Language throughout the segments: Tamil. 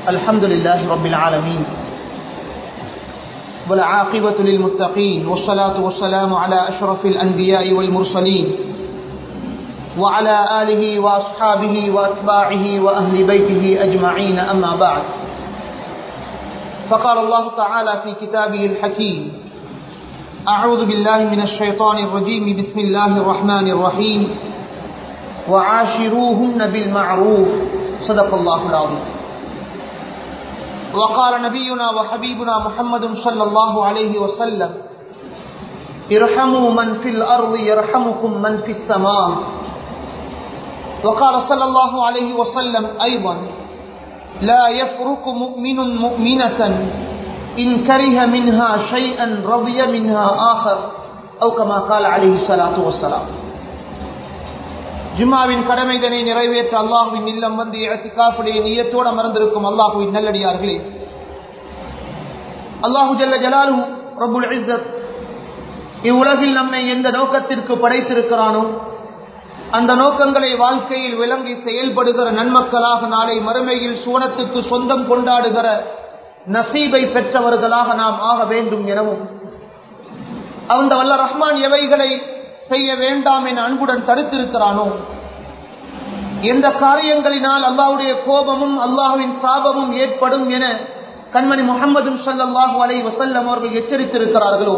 الحمد لله رب العالمين والعاقبة للمتقين والصلاة والسلام على أشرف الأنبياء والمرسلين وعلى آله وأصحابه وأتباعه وأهل بيته أجمعين أما بعد فقال الله تعالى في كتابه الحكيم أعوذ بالله من الشيطان الرجيم بسم الله الرحمن الرحيم وعاشروهن بالمعروف صدق الله العظيم وقال نبينا وحبيبنا محمد صلى الله عليه وسلم ارحموا من في الأرض يرحمكم من في السماء وقال صلى الله عليه وسلم أيضا لا يفرق مؤمن مؤمنة إن كره منها شيئا رضي منها آخر أو كما قال عليه الصلاة والسلام ஜும்மாவின் கடமைதனை நிறைவேற்ற அல்லாஹுவின் இல்லம் வந்து இழத்திக்காப்புடைய நீயத்தோடு அமர்ந்திருக்கும் அல்லாஹுவின் நல்லடியார்களே அல்லாஹு ஜல்ல ஜலாலு ரபுல் இஸ்ஸத் இவ்வுலகில் நம்மை எந்த நோக்கத்திற்கு படைத்திருக்கிறானோ அந்த நோக்கங்களை வாழ்க்கையில் விளங்கி செயல்படுகிற நன்மக்களாக நாளை மறுமையில் சுவனத்துக்கு சொந்தம் கொண்டாடுகிற நசீபை பெற்றவர்களாக நாம் ஆக வேண்டும் எனவும் அந்த வல்ல ரஹ்மான் எவைகளை செய்ய வேண்டாம் என அன்புடன் தடுத்திருக்கிறானோ எந்த காரியங்களினால் அல்லாஹுடைய கோபமும் அல்லாஹுவின் சாபமும் ஏற்படும் என கண்மணி முகமதும் சல்லாஹூ அலை வசல்லம் அவர்கள் எச்சரித்திருக்கிறார்களோ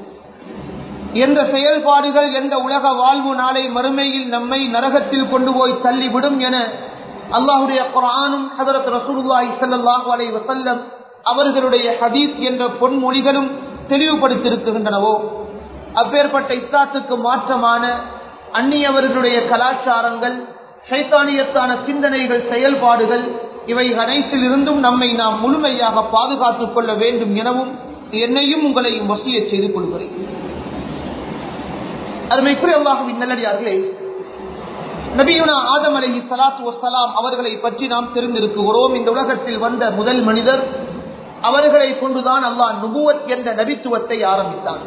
எந்த செயல்பாடுகள் எந்த உலக வாழ்வு நாளை மறுமையில் நம்மை நரகத்தில் கொண்டு போய் தள்ளிவிடும் என அல்லாஹுடைய குரானும் ஹதரத் ரசூலுல்லாஹி ஸல்லல்லாஹு அலைஹி வஸல்லம் அவர்களுடைய ஹதீஸ் என்ற பொன்மொழிகளும் தெளிவுபடுத்தியிருக்கின்றனவோ அப்பேற்பட்ட இஸ்லாத்துக்கு மாற்றமான அந்நியவர்களுடைய கலாச்சாரங்கள் சைத்தானியத்தான சிந்தனைகள் செயல்பாடுகள் இவை அனைத்தில் இருந்தும் நம்மை நாம் முழுமையாக பாதுகாத்துக் கொள்ள வேண்டும் எனவும் என்னையும் உங்களையும் வசிய செய்து கொள்கிறேன் அருமைக்குரிய அல்லாஹுவின் நல்லடியார்களே நபியுனா ஆதம் அலி சலாத்து வசலாம் அவர்களை பற்றி நாம் தெரிந்திருக்கிறோம் இந்த உலகத்தில் வந்த முதல் மனிதர் அவர்களை கொண்டுதான் அல்லாஹ் நுபுவத் என்ற நபித்துவத்தை ஆரம்பித்தான்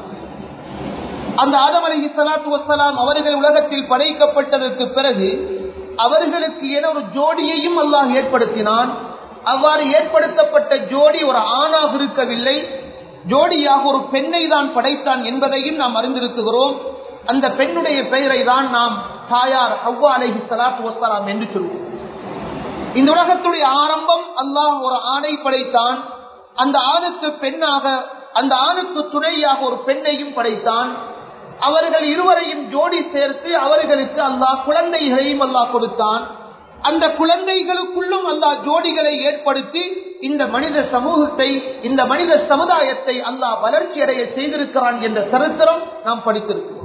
அந்த ஆதம் அலி சலாத்து வசலாம் அவர்கள் உலகத்தில் படைக்கப்பட்டதற்கு பிறகு அவர்களுக்கு என ஒரு ஜோடியையும் அல்லாஹ் ஏற்படுத்தினான் அவ்வாறு ஏற்படுத்தப்பட்ட ஜோடி ஒரு ஆணாக இருக்கவில்லை ஜோடியாக ஒரு பெண்ணை தான் படைத்தான் என்பதையும் நாம் அறிந்திருக்கிறோம் அந்த பெண்ணுடைய பெயரை தான் நாம் தாயார் ஹவ்வா அலஹி சலாத்து வசலாம் என்று சொல்வோம் இந்த உலகத்துடைய ஆரம்பம் அல்லாஹ் ஒரு ஆணை படைத்தான் அந்த ஆணுக்கு பெண்ணாக அந்த ஆணுக்கு துணையாக ஒரு பெண்ணையும் படைத்தான் அவர்கள் இருவரையும் ஜோடி சேர்த்து அவர்களுக்கு அல்லாஹ் குழந்தைகளையும் அல்லாஹ் கொடுத்தான் அந்த குழந்தைகளுக்குள்ளும் அல்லாஹ் ஜோடிகளை ஏற்படுத்தி இந்த மனித சமூகத்தை இந்த மனித சமுதாயத்தை அல்லாஹ் வளர்ச்சி அடைய செய்திருக்கிறான் என்ற சரித்திரம் நாம் படித்திருக்கிறோம்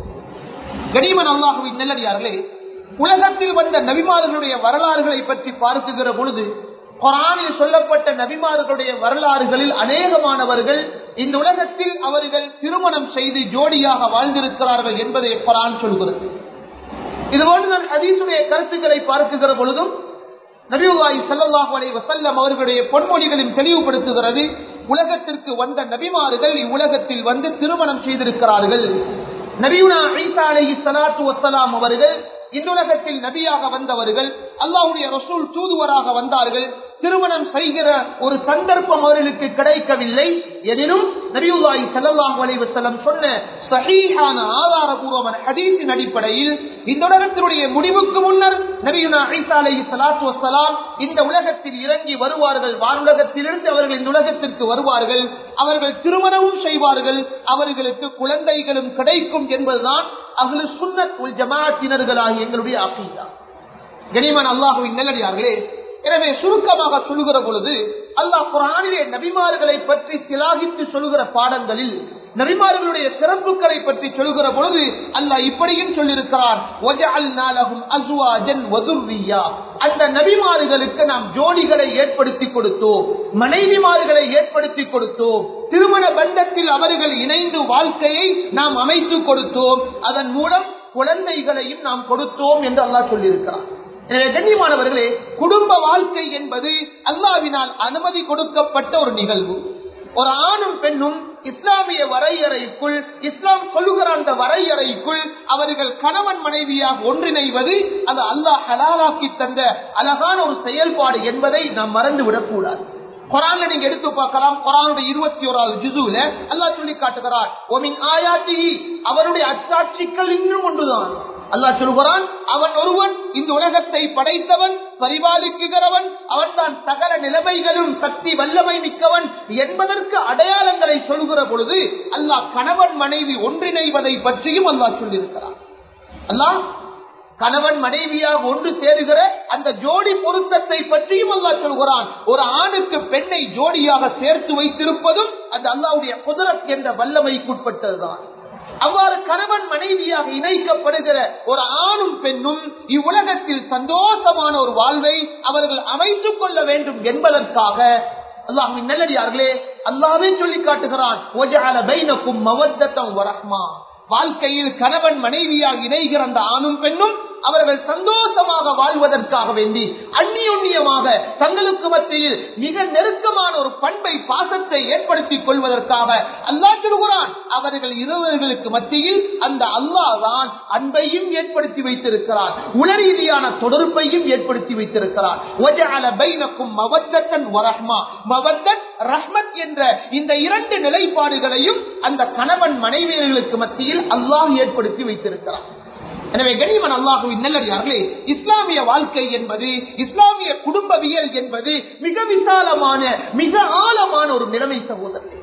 கனிமன் அல்லாஹுவின் நல்லடியார்களே உலகத்தில் வந்த நபிமார்களுடைய வரலாறுகளை பற்றி பார்க்குகிற பொழுது குரானில் சொல்லப்பட்ட நபிமார்களுடைய வரலாறுகளில் அநேகமானவர்கள் இந்த உலகத்தில் அவர்கள் திருமணம் செய்து ஜோடியாக வாழ்ந்திருக்கிறார்கள் என்பதை குரான் சொல்கிறது இதுபோன்று ஹதீசுடைய கருத்துக்களை பார்க்குகிற பொழுதும் நபிவாய் சல்லாஹ் அலை வசல்லம் அவர்களுடைய பொன்மொழிகளையும் தெளிவுபடுத்துகிறது உலகத்திற்கு வந்த நபிமார்கள் இவ்வுலகத்தில் வந்து திருமணம் செய்திருக்கிறார்கள் நபியுனா ஐசா அலஹி சலாத்து வசலாம் அவர்கள் இன்னுலகத்தில் நபியாக வந்தவர்கள் அல்லாவுடைய ரசூல் தூதுவராக வந்தார்கள் திருமணம் செய்கிற ஒரு சந்தர்ப்பம் அவர்களுக்கு கிடைக்கவில்லை எனினும் நபியுல்லாஹி ஸல்லல்லாஹு அலைஹி வஸல்லம் சொன்ன சஹீஹான ஆதாரபூர்வமான ஹதீஸின் அடிப்படையில் இந்த உலகத்தினுடைய முடிவுக்கு முன்னர் நபியுனா ஈசா அலைஹி ஸலாத்து வஸலாம் இந்த உலகத்தில் இறங்கி வருவார்கள் வானுலகத்திலிருந்து அவர்கள் இந்த உலகத்திற்கு வருவார்கள் அவர்கள் திருமணமும் செய்வார்கள் அவர்களுக்கு குழந்தைகளும் கிடைக்கும் என்பதுதான் அகலு சுன்னத் உல் ஜமாத்தினர்களாகிய எங்களுடைய அகீதா கனிமன் அல்லாஹுவின் நல்லடியார்களே எனவே சுருக்கமாக சொல்லுகிற பொழுது அல்லாஹ் குரானிலே நபிமார்களை பற்றி சிலாகித்து சொல்லுகிற பாடங்களில் நபிமார்களுடைய சிறப்புகளை பற்றி சொல்லுகிற பொழுது அல்லாஹ் இப்படியும் சொல்லியிருக்கிறார் அந்த நபிமார்களுக்கு நாம் ஜோடிகளை ஏற்படுத்தி கொடுத்தோம் மனைவிமார்களை ஏற்படுத்தி கொடுத்தோம் திருமண பந்தத்தில் அவர்கள் இணைந்து வாழ்க்கையை நாம் அமைத்து கொடுத்தோம் அதன் மூலம் குழந்தைகளையும் நாம் கொடுத்தோம் என்று அல்லாஹ் சொல்லியிருக்கிறார் எனவே கண்ணியமானவர்களே குடும்ப வாழ்க்கை என்பது அல்லாவினால் அனுமதி கொடுக்கப்பட்ட ஒரு நிகழ்வு ஒரு ஆணும் பெண்ணும் இஸ்லாமிய வரையறைக்குள் இஸ்லாம் சொல்லுகிற அந்த வரையறைக்குள் அவர்கள் கணவன் மனைவியாக ஒன்றிணைவது அது அல்லாஹ் ஹலாலாக்கி தந்த அழகான ஒரு செயல்பாடு என்பதை நாம் மறந்துவிடக் கூடாது குரான்ல நீங்க எடுத்து பார்க்கலாம் குரானுடைய இருபத்தி ஓராவது ஜுசுல அல்லாஹ் சொல்லி காட்டுகிறார் ஒமின் ஆயாத்தி அவருடைய அச்சாட்சிகள் இன்னும் ஒன்றுதான் அல்லாஹ் சொல்கிறான் அவன் ஒருவன் இந்த உலகத்தை படைத்தவன் பரிபாலிக்குகிறவன் அவன் தான் சகல நிலைமைகளும் சக்தி வல்லமை மிக்கவன் என்பதற்கு அடையாளங்களை சொல்கிற பொழுது அல்லாஹ் கணவன் மனைவி ஒன்றிணைவதை பற்றியும் அல்லாஹ் சொல்லியிருக்கிறான் அல்லாஹ் கணவன் மனைவியாக ஒன்று சேருகிற அந்த ஜோடி பொருத்தத்தை பற்றியும் அல்லா சொல்கிறான் ஒரு ஆணுக்கு பெண்ணை ஜோடியாக சேர்த்து வைத்திருப்பதும் அந்த அல்லாவுடைய குதிரத் என்ற வல்லமைக்குட்பட்டதுதான் அவ்வாறு கணவன் மனைவியாக இணைக்கப்படுகிற ஒரு ஆணும் பெண்ணும் இவ்வுலகத்தில் சந்தோஷமான ஒரு வாழ்வை அவர்கள் அமைத்துக் கொள்ள வேண்டும் என்பதற்காக அல்லாஹின் நல்லடியார்களே அல்லாவே சொல்லி காட்டுகிறான் வாழ்க்கையில் கணவன் மனைவியாக இணைகிற அந்த ஆணும் பெண்ணும் அவர்கள் சந்தோஷமாக வாழ்வதற்காக வேண்டி அந்நியுன்னியமாக தங்களுக்கு மத்தியில் மிக நெருக்கமான ஒரு பண்பை பாசத்தை ஏற்படுத்திக் கொள்வதற்காக அல்லா சொல்கிறான் அவர்கள் இருவர்களுக்கு மத்தியில் அந்த அல்லாஹ் தான் அன்பையும் ஏற்படுத்தி வைத்திருக்கிறார் உளரீதியான தொடர்பையும் ஏற்படுத்தி வைத்திருக்கிறார் ரஹ்மத் என்ற இந்த இரண்டு நிலைப்பாடுகளையும் அந்த கணவன் மனைவியர்களுக்கு மத்தியில் அல்லாஹ் ஏற்படுத்தி வைத்திருக்கிறார் எனவே கனிமன் அல்லாஹுவின் நல்லடியார்களே இஸ்லாமிய வாழ்க்கை என்பது இஸ்லாமிய குடும்பவியல் என்பது மிக விசாலமான மிக ஆழமான ஒரு நிலைமை சகோதரர்கள்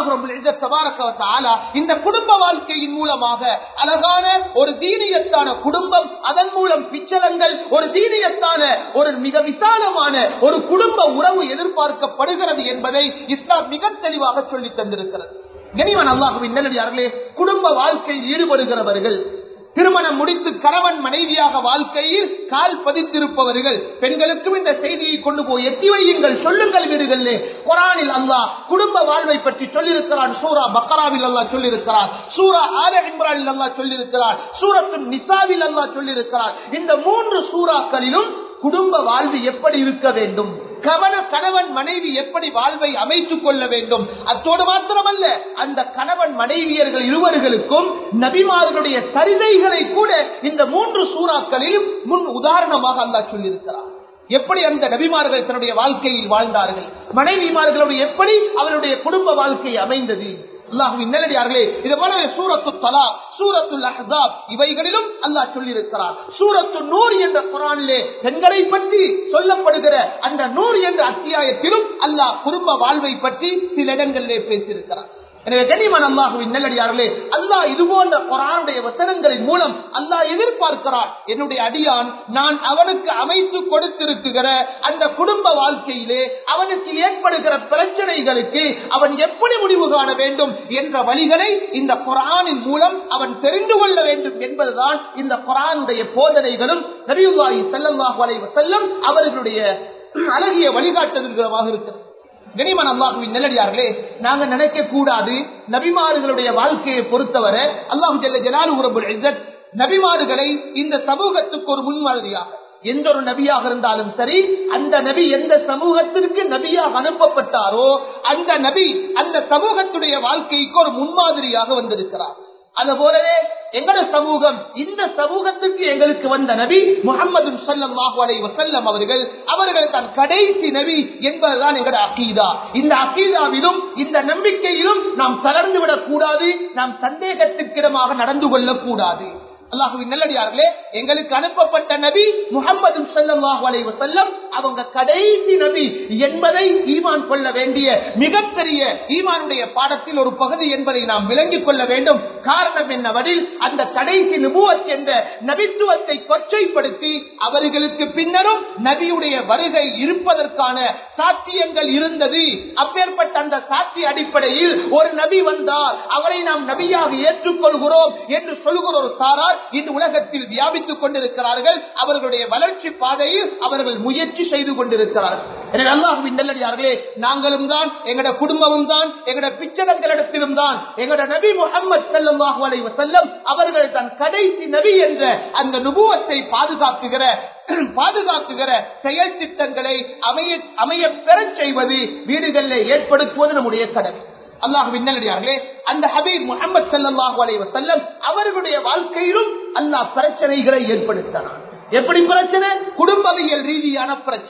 இந்த குடும்ப வாழ்க்கையின் மூலமாக அழகான ஒரு தீனியத்தான குடும்பம் அதன் மூலம் பிச்சலங்கள் ஒரு தீனியத்தான ஒரு மிக விசாலமான ஒரு குடும்ப உறவு எதிர்பார்க்கப்படுகிறது என்பதை இஸ்லாம் மிக தெளிவாக சொல்லி தந்திருக்கிறது கனிவன் அல்லாஹுவின் நல்லடியார்களே குடும்ப வாழ்க்கையில் ஈடுபடுகிறவர்கள் திருமணம் முடித்து கணவன் மனைவியாக வாழ்க்கையில் கால் பதித்திருப்பவர்கள் பெண்களுக்கும் இந்த செய்தியை கொண்டு போய் எட்டி வையுங்கள் சொல்லுங்கள் வீடுகளிலே குரானில் அல்லாஹ் குடும்ப வாழ்வை பற்றி சொல்லியிருக்கிறான் சூரா பக்கராவில் அல்லாஹ் சொல்லியிருக்கிறார் சூரா ஆல இம்ரானில் அல்லாஹ் சொல்லியிருக்கிறார் சூரத்து நிசாவில் அல்லாஹ் சொல்லியிருக்கிறார் இந்த மூன்று சூறாக்களிலும் குடும்ப வாழ்வு எப்படி இருக்க வேண்டும் கவன கணவன் மனைவி எப்படி வாழ்வை அமைத்துக் கொள்ள வேண்டும் அத்தோடு மாத்திரமல்ல அந்த கணவன் மனைவியர்கள் இருவர்களுக்கும் நபிமார்களுடைய சரிதைகளை கூட இந்த மூன்று சூறாக்களிலும் முன் உதாரணமாக அல்லா சொல்லியிருக்கிறார் எப்படி அந்த நபிமார்கள் தன்னுடைய வாழ்க்கையில் வாழ்ந்தார்கள் மனைவிமார்களுடைய எப்படி அவருடைய குடும்ப வாழ்க்கை அமைந்தது அல்லாஹுவின் நல்லடியார்களே இது போலவே சூரத்து தலா சூரத்துல் அஹாப் இவைகளிலும் அல்லாஹ் சொல்லியிருக்கிறார் சூரத்து நூறு என்ற குரானிலே பெண்களை பற்றி சொல்லப்படுகிற அந்த நூறு என்ற அத்தியாயத்திலும் அல்லாஹ் குடும்ப வாழ்வை பற்றி சில இடங்களிலே பேசியிருக்கிறார் எனவே கனிமன் அல்லாஹுவின் நல்லடியார்களே அல்லாஹ் இது போன்ற குரானுடைய வசனங்களின் மூலம் அல்லாஹ் எதிர்பார்க்கிறான் என்னுடைய அடியான் நான் அவனுக்கு அமைத்து கொடுத்திருக்கிற அந்த குடும்ப வாழ்க்கையிலே அவனுக்கு ஏற்படுகிற பிரச்சனைகளுக்கு அவன் எப்படி முடிவு காண வேண்டும் என்ற வழிகளை இந்த குரானின் மூலம் அவன் தெரிந்து கொள்ள வேண்டும் என்பதுதான் இந்த குரானுடைய போதனைகளும் நபியுல்லாஹி ஸல்லல்லாஹு அலைஹி வஸல்லம் அவர்களுடைய அழகிய வழிகாட்டுதல்களாக இருக்கிறது கனிமன் அல்லாஹுவின் நல்லடியார்களே நாங்க நினைக்க கூடாது நபிமார்களுடைய வாழ்க்கையை பொறுத்தவரை அல்லாஹு ஜல்ல ஜலாலு ரபுல் இஸ்ஸத் நபிமார்களை இந்த சமூகத்துக்கு ஒரு முன்மாதிரியாக எந்த ஒரு நபியாக இருந்தாலும் சரி அந்த நபி எந்த சமூகத்திற்கு நபியாக அனுப்பப்பட்டாரோ அந்த நபி அந்த சமூகத்துடைய வாழ்க்கைக்கு ஒரு முன்மாதிரியாக வந்திருக்கிறார் அது போலவே எங்கட சமூகம் இந்த சமூகத்துக்கு எங்களுக்கு வந்த நபி முகமது சல்லாஹூ அலை வசல்லம் அவர்கள் அவர்கள் தன் கடைசி நபி என்பதுதான் எங்கட அக்கீதா இந்த அக்கீதாவிலும் இந்த நம்பிக்கையிலும் நாம் தளர்ந்து விடக் கூடாது நாம் சந்தேகத்துக்கிடமாக நடந்து கொள்ளக் கூடாது அல்லாஹுவின் நல்லடியார்களே எங்களுக்கு அனுப்பப்பட்ட நபி முகமது சல்லாஹூ அலை வசல்லம் அவங்க கடைசி நபி என்பதை ஈமான் கொள்ள வேண்டிய மிகப்பெரிய ஈமானுடைய பாடத்தில் ஒரு பகுதி என்பதை நாம் விளங்கிக் கொள்ள வேண்டும் காரணம் என்னவெனில் அந்த கடைசி நிபுவத் என்ற நபித்துவத்தை கொச்சைப்படுத்தி அவர்களுக்கு பின்னரும் நபியுடைய வருகை இருப்பதற்கான சாத்தியங்கள் இருந்தது அப்பேற்பட்ட அந்த சாத்திய அடிப்படையில் ஒரு நபி வந்தார் அவரை நாம் நபியாக ஏற்றுக்கொள்கிறோம் என்று சொல்கிற ஒரு சாரார் இந்த உலகத்தில் வியாபித்துக் கொண்டிருக்கிறார்கள் அவர்களுடைய வளர்ச்சி பாதையில் அவர்கள் முயற்சி செய்து கொண்டிருக்கிறார்கள் எனவே அல்லாஹுவின் நல்லடியார்களே நாங்களும் தான் எங்கட குடும்பமும் தான் எங்கட பிச்சடங்களிடத்திலும் தான் எங்கட நபி முகமது செல்லல்லாஹு அலை வசல்லம் அவர்கள் தன் கடைசி நபி என்ற அந்த நுபுவத்தை பாதுகாக்குகிற பாதுகாக்குகிற செயல் திட்டங்களை அமைய அமைய பெறச் செய்வது வீடுகளில் ஏற்படுத்துவது நம்முடைய கடமை அல்லாஹுவின் நல்லடியார்களே அந்த ஹபீப் முகமது சல்லாஹூ அலை வசல்லம் அவர்களுடைய வாழ்க்கையிலும் அல்லாஹ் பிரச்சனைகளை ஏற்படுத்தினார் எப்படி பிரச்சனை குடும்பவியல் ரீதியான பிரச்சனை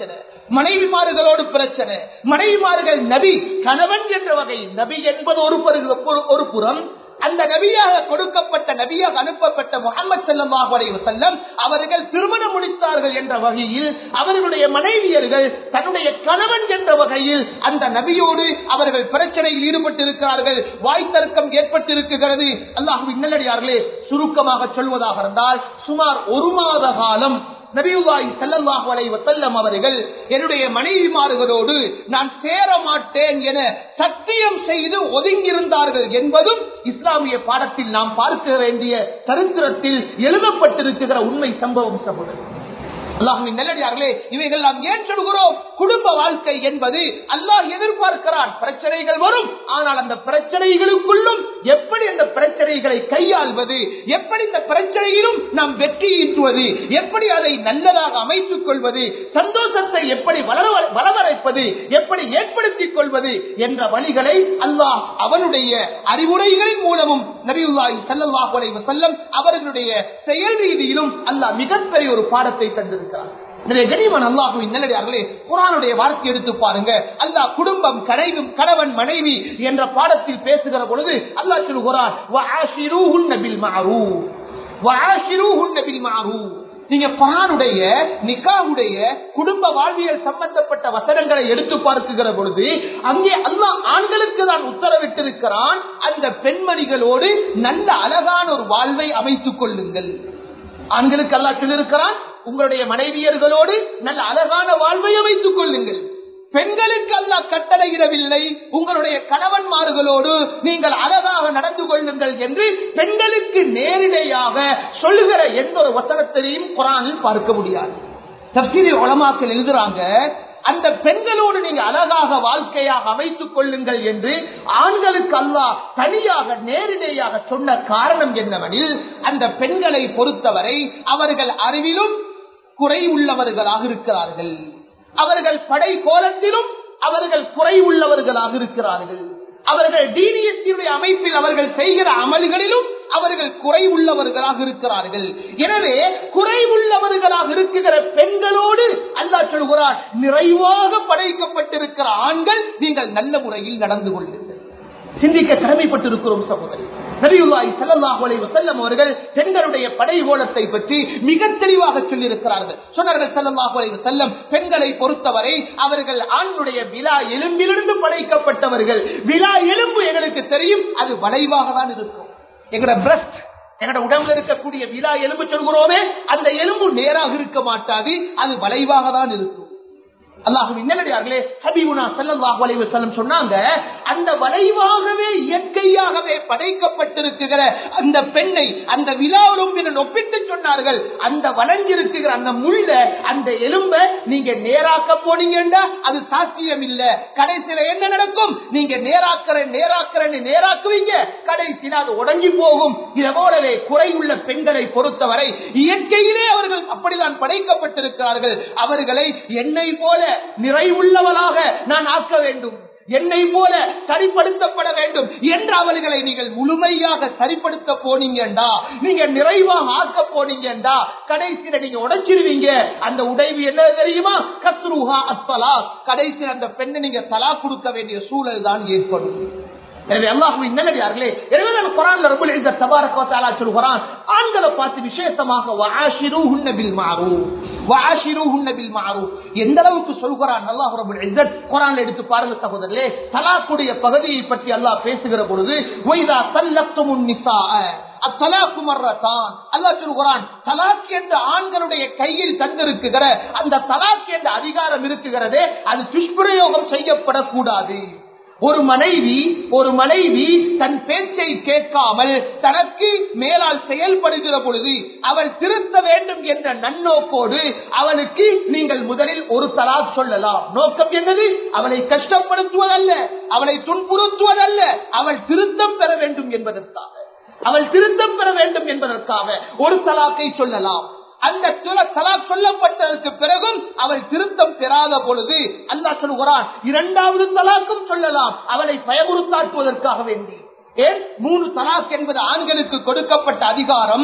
மனைவிமார்களோடு பிரச்சனை மனைவிமார்கள் நபி கணவன் என்ற வகை நபி என்பது ஒரு பரு- ஒரு புறம் அந்த நபியாக கொடுக்கப்பட்ட நபியாக அனுப்பப்பட்ட முகமது செல்லமாக செல்லம் அவர்கள் திருமணம் முடித்தார்கள் என்ற வகையில் அவர்களுடைய மனைவியர்கள் தன்னுடைய கணவன் என்ற வகையில் அந்த நபியோடு அவர்கள் பிரச்சனையில் ஈடுபட்டிருக்கிறார்கள் வாய் தர்க்கம் ஏற்பட்டிருக்கிறது அல்லாஹுவின் நல்லடியார்களே சுருக்கமாக சொல்வதாக இருந்தால் சுமார் ஒரு மாத காலம் நபியுல்லாஹி ஸல்லல்லாஹு அலைஹி வஸல்லம் அவர்கள் என்னுடைய மனைவிமார்களோடு நான் சேர மாட்டேன் என சத்தியம் செய்து ஒதுங்கியிருந்தார்கள் என்பதும் இஸ்லாமிய பாடத்தில் நாம் பார்க்க வேண்டிய சரித்திரத்தில் எழுதப்பட்டிருக்கிற உண்மை சம்பவம் சகோதரர் அல்லாஹுவின் நல்லடியார்களே இவைகள் நாம் ஏன் சொல்கிறோம் குடும்ப வாழ்க்கை என்பது அல்லாஹ் எதிர்பார்க்கிறான் பிரச்சனைகள் வரும் ஆனால் அந்த பிரச்சனைகளுக்குள்ளும் எப்படி அந்த பிரச்சனைகளை கையாள்வது எப்படி இந்த பிரச்சனையிலும் நாம் வெற்றி ஈட்டுவது எப்படி அதை நல்லதாக அமைத்துக் கொள்வது சந்தோஷத்தை எப்படி வளர- வளவரைப்பது எப்படி ஏற்படுத்திக் கொள்வது என்ற வழிகளை அல்லாஹ் அவனுடைய அறிவுரைகளின் மூலமும் நபியுல்லாஹி ஸல்லல்லாஹு அலைஹி வஸல்லம் அவர்களுடைய செயல் ரீதியிலும் அல்லாஹ் மிகப்பெரிய ஒரு பாடத்தை தந்திருக்கிறார் எனவே கனிமன் அல்லாஹுவின் நல்லடியார்களே குரானுடைய வார்த்தை எடுத்து பாருங்க அல்லாஹ் குடும்பம் கனைவும் கணவன் மனைவி என்ற பாடத்தில் பேசுகிற பொழுது அல்லாஹ் சொல்கிறார் "வஆஷிரூஹுன்ன பில் மஅரூஃப் வஆஷிரூஹுன்ன பில் மஅரூஃப் நீங்க குரானுடைய நிக்காவுடைய குடும்ப வாழ்வியல் சம்பந்தப்பட்ட வசனங்களை எடுத்து பார்க்குகிற பொழுது அங்கே அல்லாஹ் ஆண்களுக்கு தான் உத்தரவிட்டிருக்கிறான் அந்த பெண்மணிகளோடு நல்ல அழகான ஒரு வாழ்வை அமைத்துக் கொள்ளுங்கள் ஆண்களுக்கு அல்லாஹ் சொல்லியிருக்கிறான் உங்களுடைய மனைவியர்களோடு நல்ல அழகான வாழ்வை அமைத்துக் கொள்ளுங்கள் பெண்களுக்கு அல்லாஹ் கட்டளையிடவில்லை உங்களுடைய கணவன்மார்களோடு நீங்கள் அழகாக நடந்து கொள்ளுங்கள் என்று பெண்களுக்கு நேரிடையாக சொல்லுகிற எந்த ஒரு வசனத்திலையும் குரானில் பார்க்க முடியாது தப்சீரி உலமாக்கள் எழுதுறாங்க அந்த பெண்களோடு நீங்க அழகாக வாழ்க்கையாக அமைத்துக் கொள்ளுங்கள் என்று ஆண்களுக்கு அல்லாஹ் தனியாக நேரிடையாக சொன்ன காரணம் என்னவெனில் அந்த பெண்களை பொறுத்தவரை அவர்கள் அறிவிலும் குறை உள்ளவர்களாக இருக்கிறார்கள் அவர்கள் படை கோலத்திலும் அவர்கள் குறை உள்ளவர்களாக இருக்கிறார்கள் அவர்கள் டீனியத்தினுடைய அமைப்பில் அவர்கள் செய்கிற அமல்களிலும் அவர்கள் குறை உள்ளவர்களாக இருக்கிறார்கள் எனவே குறை உள்ளவர்களாக இருக்கிற பெண்களோடு அல்லாஹ் சொல்கிறார் நிறைவாக படைக்கப்பட்டிருக்கிற ஆண்கள் நீங்கள் நல்ல முறையில் நடந்து கொள்ளுங்கள் சிந்திக்க கடமைப்பட்டிருக்கிறோம் சகோதரி நபியுல்லாஹி ஸல்லல்லாஹு அலைஹி வஸல்லம் அவர்கள் பெண்களுடைய படைகோலத்தை பற்றி மிக தெளிவாக சொல்லியிருக்கிறார்கள் சொன்னார்கள் ஸல்லல்லாஹு அலைஹி வஸல்லம் பெண்களை பொறுத்தவரை அவர்கள் ஆணுடைய விழா எலும்பிலிருந்து படைக்கப்பட்டவர்கள் விழா எலும்பு எங்களுக்கு தெரியும் அது வளைவாக தான் இருக்கும் எங்களோட பிரஸ்ட் எங்களோட உடம்புல இருக்கக்கூடிய விழா எலும்பு சொல்கிறோமே அந்த எலும்பு நேராக இருக்க மாட்டாது அது வளைவாக தான் இருக்கும் அல்லாஹுவின் நல்லடியார்களே ஹபீபுனா ஸல்லல்லாஹு அலைஹி வஸல்லம் சொன்னாங்க அந்த வளைவாகவே இயற்கையாகவே படைக்கப்பட்டிருக்கிற அந்த பெண்ணை அந்த விழாவுடன் ஒப்பிட்டு சொன்னார்கள் அந்த வளைஞ்சிருக்கிற அந்த முள்ள அந்த எலும்ப நீங்க நேராக்க போனீங்கன்னா அது சாத்தியம் இல்ல கடைசியில என்ன நடக்கும் நீங்க நேராக்கிற நேராக்கிறன்னு நேராக்குவீங்க கடைசியில அது உடஞ்சி போகும் இதை போலவே குறை உள்ள பெண்களை பொறுத்தவரை இயற்கையிலே அவர்கள் அப்படிதான் படைக்கப்பட்டிருக்கிறார்கள் அவர்களை என்னை போல நிறைவுள்ளவளாக நான் ஆக்க வேண்டும் என்னை போல சரிப்படுத்தப்பட வேண்டும் என்று அவர்களை நீங்கள் முழுமையாக சரிப்படுத்த போனீங்கண்டா நீங்க நிறைவாக ஆக்க போனீங்கண்டா கடைசியில நீங்க உடைச்சிருவீங்க அந்த உடைவு என்ன தெரியுமா கத்ருஹா அத்தலா கடைசியில் அந்த பெண்ணை நீங்க தலா கொடுக்க வேண்டிய சூழல் தான் ஏற்படும் எனவே அல்லாஹுவின் நல்லடியார்களே எனவே தான் குரான்ல ரப்பல் இஸ்ஸத் தபாரக வ தஆலா சொல்கிறான் ஆண்களை பார்த்து விசேஷமாக வஆஷிரூஹுன்ன பில் மஅரூஃப் வஆஷிரூஹுன்ன பில் மஅரூஃப் எந்த அளவுக்கு சொல்கிறான் அல்லாஹ் ரப்பல் இஸ்ஸத் குரான்ல எடுத்து பாருங்க சகோதரர்களே தலாக்குடைய பகுதியை பற்றி அல்லாஹ் பேசுகிற பொழுது வைதா தல்லக்துமுன் நிசாஅ அத்தலாக்கு மர்ரத்தான் அல்லாஹ் சொல்கிறான் தலாக் என்ற ஆண்களுடைய கையில் தந்திருக்குகிற அந்த தலாக் என்ற அதிகாரம் இருக்குகிறதே அது துஷ்பிரயோகம் செய்யப்படக்கூடாது ஒரு மனைவி ஒரு மனைவி தன் பேச்சை கேட்காமல் தனக்கு மேலால் செயல்படுகிற பொழுது அவள் திருத்த வேண்டும் என்ற நன்னோக்கோடு அவளுக்கு நீங்கள் முதலில் ஒரு தலாக் சொல்லலாம் நோக்கம் என்னது அவளை கஷ்டப்படுத்துவதல்ல அவளை துன்புறுத்துவதல்ல அவள் திருத்தம் பெற வேண்டும் என்பதற்காக அவள் திருத்தம் பெற வேண்டும் என்பதற்காக ஒரு தலாக்கை சொல்லலாம் அந்த தலாக் சொல்லப்பட்டதற்கு பிறகும் அவள் திருத்தம் பெறாத பொழுது அல்லாஹ் சொல்கிறான் இரண்டாவது தலாக்கும் சொல்லலாம் அவளை பயமுறுத்தாட்டுவதற்காக வேண்டி ஏன் மூணு தலாக் என்பது ஆண்களுக்கு கொடுக்கப்பட்ட அதிகாரம்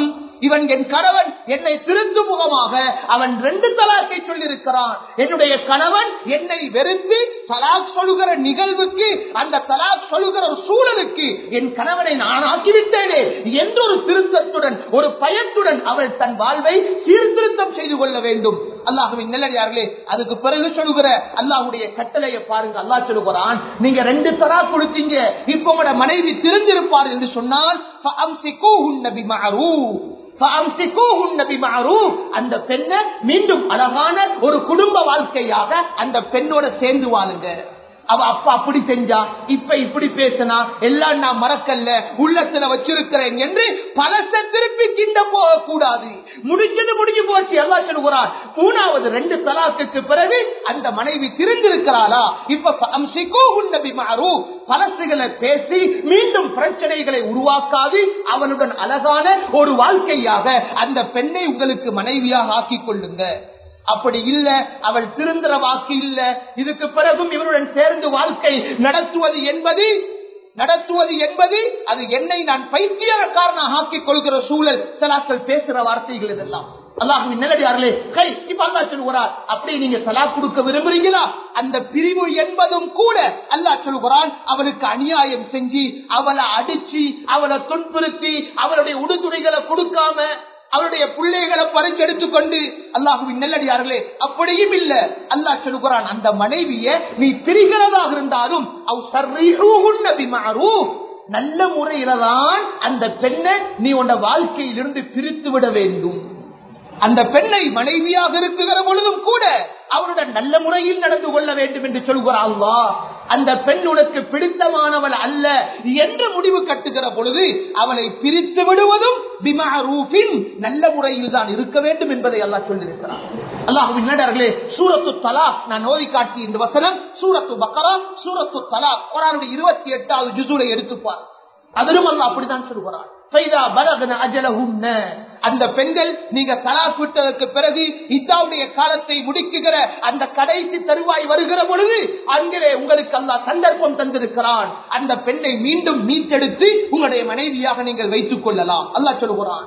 இவன் என் கணவன் என்னை திருந்து முகமாக அவன் ரெண்டு தலாக்கை சொல்லியிருக்கிறான் என்னுடைய கணவன் என்னை வெறுத்து தலாக் சொல்லுகிற நிகழ்வுக்கு அந்த தலாக் சொல்லுகிற ஒரு சூழலுக்கு என் கணவனை நான் ஆக்கிவிட்டேனே என்றொரு திருத்தத்துடன் ஒரு பயத்துடன் அவள் தன் வாழ்வை சீர்திருத்தம் செய்து கொள்ள வேண்டும் அல்லாஹுவின் நல்லடியார்களே அதுக்கு பிறகு சொல்லுகிற அல்லாஹுடைய கட்டளையை பாருங்க அல்லாஹ் சொல்லுகிறான் நீங்க ரெண்டு தரா கொடுத்தீங்க இப்ப உங்களோட மனைவி திருந்திருப்பார் என்று சொன்னால் فَأَمْسِكُوهُنَّ بِمَعْرُوفٍ فَأَمْسِكُوهُنَّ بِمَعْرُوفٍ. அந்த பெண்ணை மீண்டும் அழகான ஒரு குடும்ப வாழ்க்கையாக அந்த பெண்ணோட சேர்ந்து வாழுங்க அவ அப்பா அப்படி செஞ்சா இப்ப இப்படி பேசினா எல்லாம் நான் மறக்கல்ல உள்ளத்துல வச்சிருக்கிறேன் என்று பலச திருப்பி கிண்ட போக கூடாது முடிஞ்சது முடிஞ்சு போச்சு எல்லாம் சொல்லுகிறார் மூணாவது ரெண்டு தலாத்துக்கு பிறகு அந்த மனைவி திருந்திருக்கிறாளா இப்ப அம்சிக்கோ உன்னபி மாறு பலசுகளை பேசி மீண்டும் பிரச்சனைகளை உருவாக்காது அவனுடன் அழகான ஒரு வாழ்க்கையாக அந்த பெண்ணை உங்களுக்கு மனைவியாக ஆக்கிக் கொள்ளுங்க அப்படி இல்ல அவள் திருந்துற வாக்கு இல்ல இதுக்கு பிறகும் இவருடன் சேர்ந்து வாழ்க்கை நடத்துவது என்பது நடத்துவது என்பது அது என்னை நான் பைத்தியக்காரனாக ஆக்கிக் கொள்கிற சூழல் சலாக்கள் பேசுற வார்த்தைகள் இதெல்லாம் அல்லாஹுவின் நேரடியார்களே கை இப்ப அல்லா சொல்லுகிறார் அப்படி நீங்க சலா கொடுக்க விரும்புறீங்களா அந்த பிரிவு என்பதும் கூட அல்லாஹ் சொல்லுகிறான் அவளுக்கு அநியாயம் செஞ்சு அவளை அடிச்சு அவளை துன்புறுத்தி அவளுடைய உடுதுணைகளை கொடுக்காம அவருடைய பிள்ளைகளை பறிச்செடுத்துக் கொண்டு அல்லாஹுவின் நெல்லடியார்களே அப்படியும் இல்ல அல்லாஹ் சொல்லுகிறான் அந்த மனைவிய நீ பிரிகிறதாக இருந்தாலும் அவ் சர்ரீஹூஹுன்ன பிமஅரூஃப். நல்ல முறையில தான் அந்த பெண்ணை நீ உன் வாழ்க்கையிலிருந்து பிரித்து விட வேண்டும் அந்த பெண்ணை மனைவியாக இருக்குகிற பொழுதும் கூட அவருடன் நல்ல முறையில் நடந்து கொள்ள வேண்டும் என்று சொல்கிறார் அல்லாஹ் அந்த பெண் உனக்கு பிடித்தமானவள் அல்ல என்று முடிவு கட்டுகிற பொழுது அவளை பிரித்து விடுவதும் பிமாரூபின் நல்ல முறையில் தான் இருக்க வேண்டும் என்பதை அல்லாஹ் சொல்லியிருக்கிறார் அல்லாஹுவின் நடர்களே சூரத்து தலா நான் ஓதி காட்டிய இந்த வசனம் சூரத்து பக்கரா சூரத்து தலா குரானுடைய இருபத்தி எட்டாவது ஜுசூரை எடுத்துப்பார் அதிலும் அல்ல அப்படித்தான் சொல்கிறார் ஃபைதா பலகன அஜலஹுன்ன. அந்த பெண்கள் நீங்க தலாக் விட்டதற்கு பிறகு இத்தாவுடைய காலத்தை முடிக்குகிற அந்த கடைசி தருவாய் வருகிற பொழுது அங்கே உங்களுக்கு அல்லாஹ் சந்தர்ப்பம் தந்திருக்கிறான் அந்த பெண்ணை மீண்டும் மீட்டெடுத்து உங்களுடைய மனைவியாக நீங்கள் வைத்துக் கொள்ளலாம் அல்லாஹ் சொல்லுகிறான்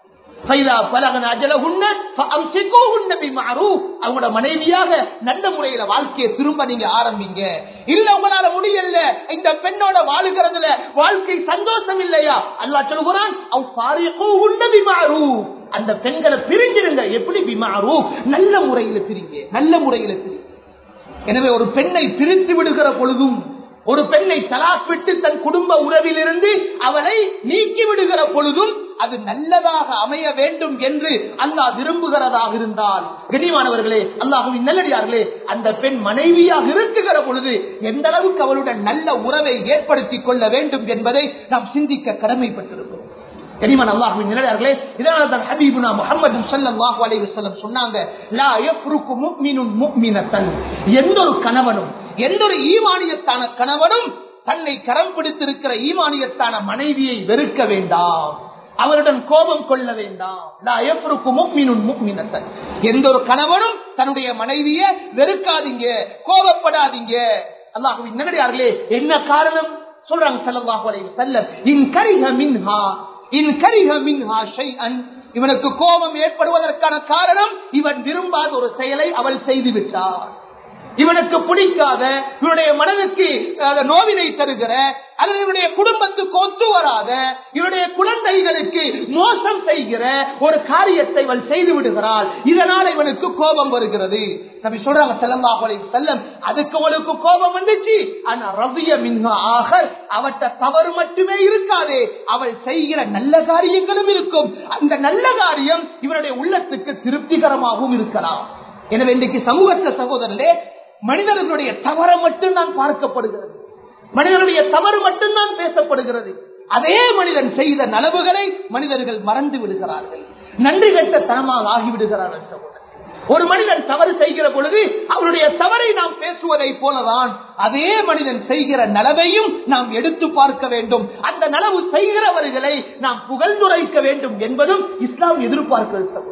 ஃபைதா பலகன அஜலஹுன்ன ஃபஅம்சிகூஹுன்ன பிமஅரூஃப். அவங்களோட மனைவியாக நல்ல முறையில வாழ்க்கையை திரும்ப நீங்க ஆரம்பிங்க இல்ல உங்களால முடியல இந்த பெண்ணோட வாழுகிறதுல வாழ்க்கை சந்தோஷம் இல்லையா அல்லாஹ் சொல்லுகிறான் அவ் ஃபாரிகூஹுன்ன பிமஅரூஃப். அந்த பெண்களை பிரிஞ்சிருங்க எப்படி பிமாரூஃப் நல்ல முறையில பிரிங்க நல்ல முறையில பிரிங்க எனவே ஒரு பெண்ணை பிரித்து விடுகிற பொழுதும் ஒரு பெண்ணை தலாக் விட்டு தன் குடும்ப உறவிலிருந்து அவளை நீக்கி விடுகிற பொழுதும் அது நல்லதாக அமைய வேண்டும் என்று அல்லாஹ் விரும்புகிறதாக இருந்தால் கனிவானவர்களே அல்லாஹுவின் நல்லடியார்களே அந்த பெண் மனைவியாக இருக்குகிற பொழுது எந்த அளவுக்கு அவளுடன் நல்ல உறவை ஏற்படுத்திக் கொள்ள வேண்டும் என்பதை நாம் சிந்திக்க கடமைப்பட்டிருக்கிறோம் கனிமன் அல்லாஹுவின் நிலையார்களே இதனால தான் ஹபீபுனா முஹம்மது ஸல்லல்லாஹு அலைஹி வஸல்லம் சொன்னாங்க லா யஃப்ருக்கு முஃமினுன் முஃமினத்தன் எந்த ஒரு கணவனும் எந்த ஒரு ஈமானியத்தான கணவனும் தன்னை கரம் பிடித்திருக்கிற ஈமானியத்தான மனைவியை வெறுக்க வேண்டாம் அவருடன் கோபம் கொள்ள வேண்டாம் லா யஃப்ருக்கு முஃமினுன் முஃமினத்தன் எந்த ஒரு கணவனும் தன்னுடைய மனைவியை வெறுக்காதீங்க கோபப்படாதீங்க அல்லாஹுவின் நிலையார்களே என்ன காரணம் சொல்றாங்க ஸல்லல்லாஹு அலைஹி வஸல்லம் இன் கரிஹ மின்ஹா இன் கரிஹ மின்ஹா ஷைஅன் இவனுக்கு கோபம் ஏற்படுவதற்கான காரணம் இவன் விரும்பாத ஒரு செயலை அவள் செய்து விட்டார் இவனுக்கு பிடிக்காத இவனுடைய மனதுக்கு அஹ், நோவினை தருகிற அல்லது இவனுடைய குடும்பத்துக்கு ஒத்து வராத இவனுடைய குழந்தைகளுக்கு மோசம் செய்கிற ஒரு காரியத்தை இவள் செய்து விடுகிறாள் இதனால் இவனுக்கு கோபம் வருகிறது நபி சொல்றாங்க ஸல்லல்லாஹு அலைஹி வஸல்லம் அதுக்கு அவளுக்கு கோபம் வந்துச்சு ஆனா ரவிய மின்ஹா ஆகர் அவட்ட தவறு மட்டுமே இருக்காதே அவள் செய்கிற நல்ல காரியங்களும் இருக்கும் அந்த நல்ல காரியம் இவனுடைய உள்ளத்துக்கு திருப்திகரமாகவும் இருக்கலாம் எனவே இன்றைக்கு சமூகத்த சகோதரர்களே மனிதர்களுடைய தவறு மட்டும்தான் பார்க்கப்படுகிறது மனிதனுடைய தவறு மட்டும்தான் பேசப்படுகிறது அதே மனிதன் செய்த நலவுகளை மனிதர்கள் மறந்து விடுகிறார்கள் நன்றி கட்ட தனமாக ஆகிவிடுகிறார்கள் சகோதரர் ஒரு மனிதன் தவறு செய்கிற பொழுது அவருடைய தவறை நாம் பேசுவதை போலதான் அதே மனிதன் செய்கிற நலவையும் நாம் எடுத்து பார்க்க வேண்டும் அந்த நலவு செய்கிறவர்களை நாம் புகழ்ந்துரைக்க வேண்டும் என்பதும் இஸ்லாம் எதிர்பார்க்கிறது சகோதரர்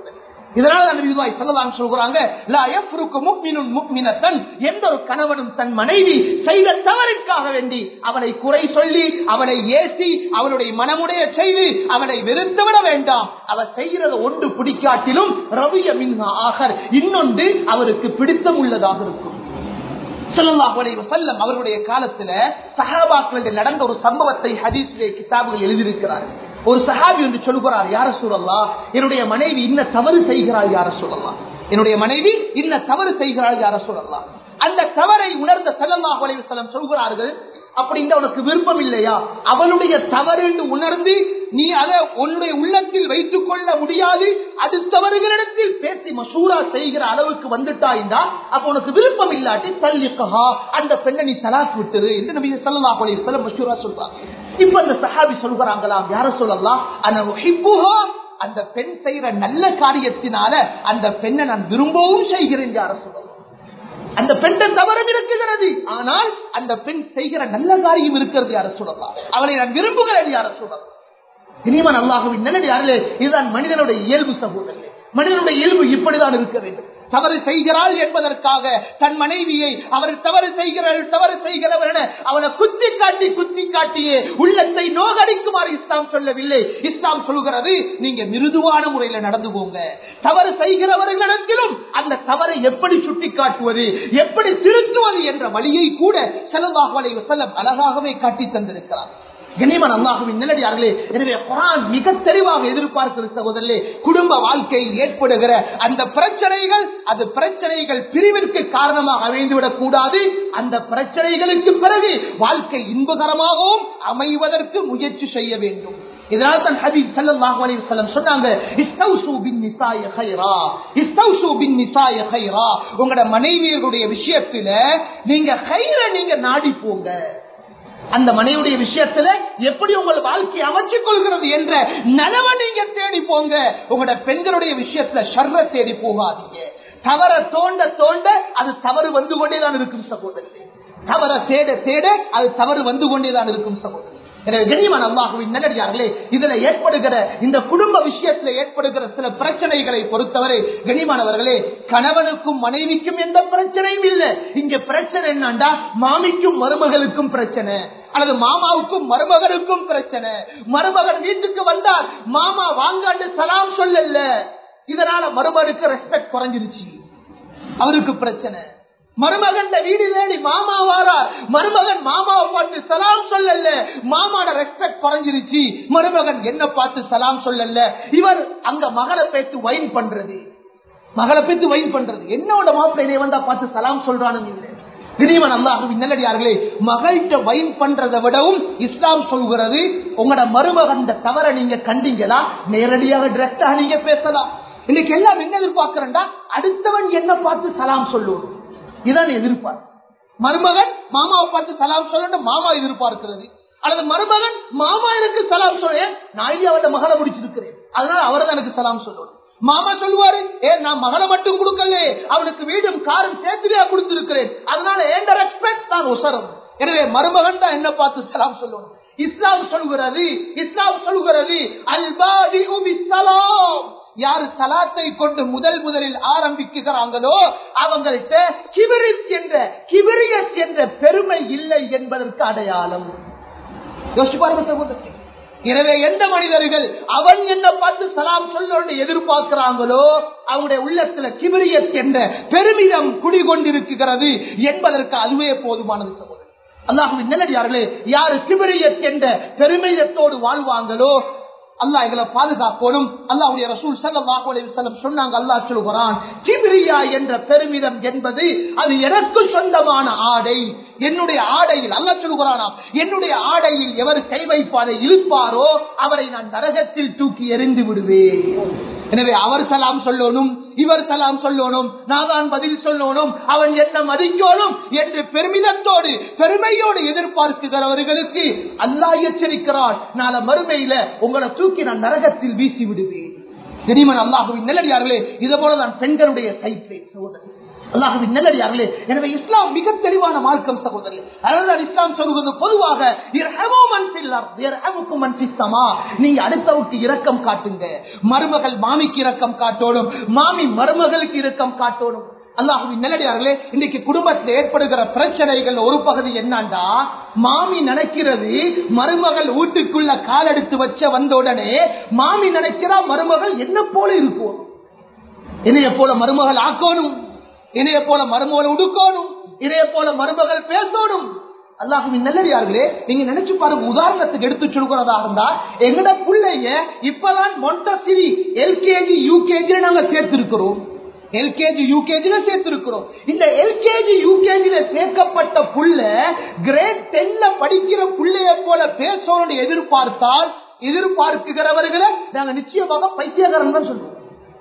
இதனால நபிவாய் சொல்லலாம் சொல்கிறாங்க லா யஃப்ருக்கு முஃமினுன் முஃமினத்தன் எந்த ஒரு கணவனும் தன் மனைவி செய்த தவறுக்காக வேண்டி அவளை குறை சொல்லி அவளை ஏசி அவளுடைய மனமுடைய செய்து அவளை வெறுத்துவிட வேண்டாம் அவர் செய்கிறது ஒன்று பிடிக்காட்டிலும் ரவிய மின்ஹா ஆகர் இன்னொன்று அவருக்கு பிடித்தம் உள்ளதாக இருக்கும் ஸல்லல்லாஹு அலைஹி வஸல்லம் அவருடைய காலத்துல சஹாபாக்களிடையே நடந்த ஒரு சம்பவத்தை ஹதீஸிலே கிதாபுகள் எழுதியிருக்கிறார்கள் ஒரு சஹாபி வந்து சொல்கிறார் யார சூழல்லா என்னுடைய மனைவி இன்ன தவறு செய்கிறாள் யார சொல்லலாம் என்னுடைய மனைவி இன்ன தவறு செய்கிறாள் யார சொல்லலாம் அந்த தவறை உணர்ந்த ஸல்லல்லாஹு அலைஹி வஸல்லம் சொல்கிறார்கள் அப்படின்ற உனக்கு விருப்பம் இல்லையா அவளுடைய தவறு என்று உணர்ந்து நீ அதை உன்னுடைய உள்ளத்தில் வைத்துக் கொள்ள முடியாது அடுத்தவர்களிடத்தில் பேசி மசூரா செய்கிற அளவுக்கு வந்துட்டாய்ந்தா அப்ப உனக்கு விருப்பம் இல்லாட்டி தல்லிக்கஹா அந்த பெண்ணை நீ தலாக் விட்டுரு என்று நபி ஸல்லல்லாஹு அலைஹி வஸல்லம் மசூரா சொல்றாங்க இப்ப அந்த சஹாபி சொல்கிறாங்களாம் யார சொல்லலாம் அன உஹிப்புஹா அந்த பெண் செய்யற நல்ல காரியத்தினால அந்த பெண்ணை நான் விரும்பவும் செய்கிறேன் யார சொல்லலாம் அந்த பெண்ண தவறும் இருக்குகிறது ஆனால் அந்த பெண் செய்கிற நல்ல காரியம் இருக்கிறது யார சொல்லலாம் அவளை நான் விரும்புகிறேன் யார சொல்லலாம் இனிமன் அல்லாஹுவின் நல்லடியார்களே இதுதான் மனிதனுடைய இயல்பு சகோதரர்களே மனிதனுடைய இயல்பு இப்படிதான் இருக்க வேண்டும் தவறு செய்கிறாள் என்பதற்காக தன் மனைவியை அவர் தவறு செய்கிறாள் தவறு செய்கிறவர் என அவளை குத்தி காட்டி குத்தி காட்டியே உள்ளத்தை நோகடிக்குமாறு இஸ்லாம் சொல்லவில்லை இஸ்லாம் சொல்கிறது நீங்க மிருதுவான முறையில நடந்து போங்க தவறு செய்கிறவர்களிடத்திலும் அந்த தவறை எப்படி சுட்டி காட்டுவது எப்படி திருத்துவது என்ற வழியை கூட செலவாக செல்லம் அழகாகவே காட்டி தந்திருக்கிறார் கனிமன் அல்லாஹுவின் நிலடியார்களே எனவே குரான் மிக தெளிவாக எதிர்பார்க்கிற சகோதரர்களே குடும்ப வாழ்க்கையில் ஏற்படுகிற அந்த பிரச்சனைகள் அது பிரச்சனைகள் பிரிவிற்கு காரணமாக அமைந்துவிடக் கூடாது அந்த பிரச்சனைகளுக்கு பிறகு வாழ்க்கை இன்பகரமாகவும் அமைவதற்கு முயற்சி செய்ய வேண்டும் இதனால் தான் ஹபீப் ஸல்லல்லாஹு அலைஹி வஸல்லம் சொன்னாங்க இஸ்தௌசு பின் நிசாய கைரா இஸ்தௌசு பின் நிசாய கைரா உங்களோட மனைவியர்களுடைய விஷயத்துல நீங்க கைர நீங்க நாடி போங்க அந்த மனைவியுடைய விஷயத்துல எப்படி உங்கள் வாழ்க்கை அமைச்சுக் கொள்கிறது என்ற நனவை நீங்க தேடி போங்க உங்களோட பெண்களுடைய விஷயத்துல ஷர்ர தேடி போகாதீங்க தவற தோண்ட தோண்ட அது தவறு வந்து கொண்டேதான் இருக்கும் சகோதரர்களே தவற தேட தேட அது தவறு வந்து கொண்டேதான் இருக்கும் சகோதரர் எனவே கண்ணியமான அல்லாஹுவின் நல்லடியார்களே இதுல ஏற்படுகிற இந்த குடும்ப விஷயத்துல ஏற்படுகிற சில பிரச்சனைகளை பொறுத்தவரை கண்ணியமானவர்களே கணவனுக்கும் மனைவிக்கும் எந்த பிரச்சனையும் இல்லை இங்க பிரச்சனை என்னண்டா மாமிக்கும் மருமகளுக்கும் பிரச்சனை அல்லது மாமாவுக்கும் மருமகனுக்கும் பிரச்சனை மருமகன் வீட்டுக்கு வந்தால் மாமா வாங்காண்டு சலாம் சொல்லல இதனால மருமகனுக்கு ரெஸ்பெக்ட் குறைஞ்சிருச்சு அவருக்கு பிரச்சனை மருமகன் வீடு தேடி மாமா வாரார் மருமகன் மாமாவை பார்த்து சலாம் சொல்லல மாமாட ரெஸ்பெக்ட் குறைஞ்சிருச்சு மருமகன் என்ன பார்த்து சலாம் சொல்லல இவர் அங்க மகளை பேத்து வைன் பண்றது மகளை பேத்து வைன் பண்றது என்னோட மாப்பிள்ளை வந்தா பார்த்து சலாம் சொல்றானு இல்லை திடீவன் அல்லாஹுவின் நல்லடியார்களே மகள்கிட்ட வைன் பண்றதை விடவும் இஸ்லாம் சொல்கிறது உங்களோட மருமகன் தவற நீங்க கண்டீங்களா நேரடியாக டிரெக்டா நீங்க பேசலாம் இன்னைக்கு எல்லாம் என்ன எதிர்பார்க்கிறேன்டா அடுத்தவன் என்ன பார்த்து சலாம் சொல்லுவோம் இதான் எதிர்பார்ப்பு மருமகன் மாமாவை பார்த்து சலாம் சொல்லணும் மாமா எதிர்பார்க்கிறது அல்லது மருமகன் மாமா எனக்கு சலாம் சொல்ல நான் அவட மகளை முடிச்சிருக்கிறேன் அதனால அவர் எனக்கு சலாம் சொல்லணும் மாமா சொல்லுவாரு ஏ நான் மகனை மட்டும் கொடுக்கல அவனுக்கு வீடும் காரும் சேர்த்துலையா கொடுத்திருக்கிறேன் அதனால ஏண்ட ரெஸ்பெக்ட் தான் உசரம் எனவே மருமகன் தான் என்ன பார்த்து சலாம் சொல்லணும் இஸ்லாம் சொல்கிறது இஸ்லாம் சொல்கிறது அல்பாதி சலாம் யாரு சலாத்தை கொண்டு முதல் முதலில் ஆரம்பிக்கிறாங்களோ அவங்கள்ட்ட கிபிரித் என்ற கிபிரியத் என்ற பெருமை இல்லை என்பதற்கு அடையாளம் யோசிச்சு பாருங்க சகோதரத்தை எனவே எந்த மனிதர்கள் அவன் என்ன பார்த்து சலாம் சொல்லணும்னு எதிர்பார்க்கிறாங்களோ அவங்களுடைய உள்ளத்துல கிபிரியத் என்ற பெருமிதம் குடிகொண்டிருக்கிறது என்பதற்கு அதுவே போதுமானது சகோதரர் அல்லாஹுவின் நல்லடியார்களே யாரு கிபிரியத் என்ற பெருமிதத்தோடு வாழ்வாங்களோ அல்லாஹ் எங்களை பாதுகாக்கணும் அல்லாஹ்வுடைய ரசூல் ஸல்லல்லாஹு அலைஹி வஸல்லம் சொன்னாங்க அல்லாஹ் சொல்கிறான் கிப்ரியா என்ற பெருமிதம் என்பது அது எனக்கு சொந்தமான ஆடை என்னுடைய ஆடையில் அல்லாஹ் சொல்கிறானாம் என்னுடைய ஆடையில் எவர் கை வைப்பாரை இழுப்பாரோ அவரை நான் நரகத்தில் தூக்கி எறிந்து விடுவேன் எனவே அவர் சலாம் சொல்லணும் இவர் சலாம் சொல்லணும் நான் தான் பதில் சொல்லணும் அவன் என்ன மதிக்கணும் என்று பெருமிதத்தோடு பெருமையோடு எதிர்பார்க்கிறவர்களுக்கு அல்லாஹ் எச்சரிக்கிறான் நாளை மறுமையில உங்களை தூக்கி நான் நரகத்தில் வீசி விடுவேன் தெரியுமன் அல்லாஹுவின் நிலடியார்களே இது போல நான் பெண்களுடைய சைட்லே சகோதரர் அல்லாஹுவின் நல்லடியார்களே எனவே இஸ்லாம் மிக தெளிவான மார்க்கம் சகோதரி அதனால இஸ்லாம் சொல்வது பொதுவாக இர்ஹமு மன் ஃபில் அர்த், இர்ஹமுக்கும் மன் ஃபிஸ் ஸமா. நீங்க அடுத்தவுக்கு இரக்கம் காட்டுங்க மருமகள் மாமிக்கு இரக்கம் காட்டோடும் மாமி மருமகளுக்கு இரக்கம் காட்டோடும் அல்லாஹுவின் நல்லடியார்களே இன்னைக்கு குடும்பத்தில் ஏற்படுகிற பிரச்சனைகள் ஒரு பகுதி என்னண்டா மாமி நினைக்கிறது மருமகள் வீட்டுக்குள்ள கால் எடுத்து வச்ச வந்த உடனே மாமி நினைக்கிறா மருமகள் என்ன போல இருக்கும் என்னைய போல மருமகள் ஆக்கணும் என்னைய போல மருமகள் உடுக்கணும் இதைய போல மருமகள் பேசணும் அல்லாஹுவின் நல்லடியார்களே நீங்க நினைச்சு பாருங்க உதாரணத்துக்கு எடுத்து சொல்கிறதா இருந்தா எங்கட பிள்ளைய இப்பதான் மொண்டசிரி எல்கேஜி யூகேஜி நாங்க சேர்த்திருக்கிறோம் எல்கேஜி யூகேஜில சேர்த்திருக்கிறோம் இந்த எல்கேஜி யூகேஜில சேர்க்கப்பட்ட புள்ள கிரேட் டென்ல படிக்கிற புள்ளைய போல பேசணும்னு எதிர்பார்த்தால் எதிர்பார்க்கிறவர்களை நாங்க நிச்சயமாக பைத்தியகாரன் தான் சொல்லுவோம்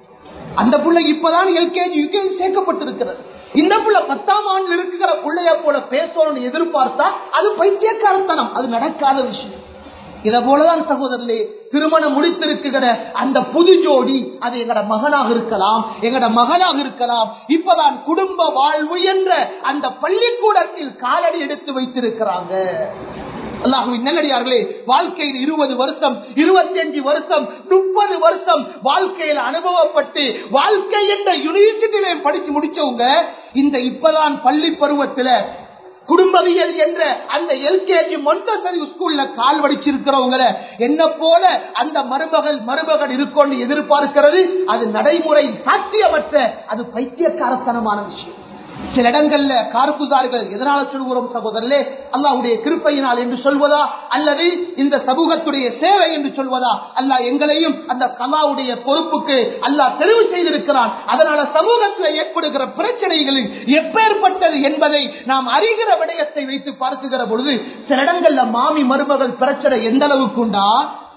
அந்த புள்ள இப்பதான் எல்கேஜி யூகேஜி சேர்க்கப்பட்டிருக்கிறது இந்த புள்ள பத்தாம் ஆண்டு இருக்கிற புள்ளைய போல பேசணும்னு எதிர்பார்த்தா அது பைத்தியக்காரத்தனம் அது நடக்காத விஷயம் இத போலதான் சகோதரர்களே திருமணம் முடித்திருக்கிற அந்த புது ஜோடி அது எங்கட மகனாக இருக்கலாம் எங்கட மகனாக இருக்கலாம் இப்பதான் குடும்ப வாழ்வு என்ற அந்த பள்ளிக்கூடத்தில் காலடி எடுத்து வைத்திருக்கிறாங்க அல்லாஹுவின் நல்லடியார்களே வாழ்க்கையில் இருபது வருஷம் இருபத்தி அஞ்சு வருஷம் முப்பது வருஷம் வாழ்க்கையில் அனுபவப்பட்டு வாழ்க்கை என்ற யூனிவர்சிட்டியில படிச்சு முடிச்சவங்க இந்த இப்பதான் பள்ளி பருவத்துல குடும்பவியல் என்ற அந்த எல்கேஜி மொண்டசரி ஸ்கூல்ல கால் வடிச்சிருக்கிறவங்கள என்ன போல அந்த மருமகள் மருமகள் இருக்கோன்னு எதிர்பார்க்கிறது அது நடைமுறை சாத்தியமற்ற அது பைத்தியக்காரத்தனமான விஷயம் சில இடங்கள்ல கார்குசார்கள் எதனால சொல்கிறோம் சகோதரர்களே அல்லாவுடைய கிருப்பையினால் என்று சொல்வதா அல்லது இந்த சமூகத்துடைய சேவை என்று சொல்வதா அல்லாஹ் எங்களையும் அந்த கலாவுடைய பொறுப்புக்கு அல்லாஹ் தெரிவு செய்திருக்கிறான் அதனால சமூகத்தில் ஏற்படுகிற பிரச்சனைகளில் எப்பேற்பட்டது என்பதை நாம் அறிகிற விடயத்தை வைத்து பார்க்குகிற பொழுது சில இடங்கள்ல மாமி மருமகள் பிரச்சனை எந்த அளவுக்கு உண்டா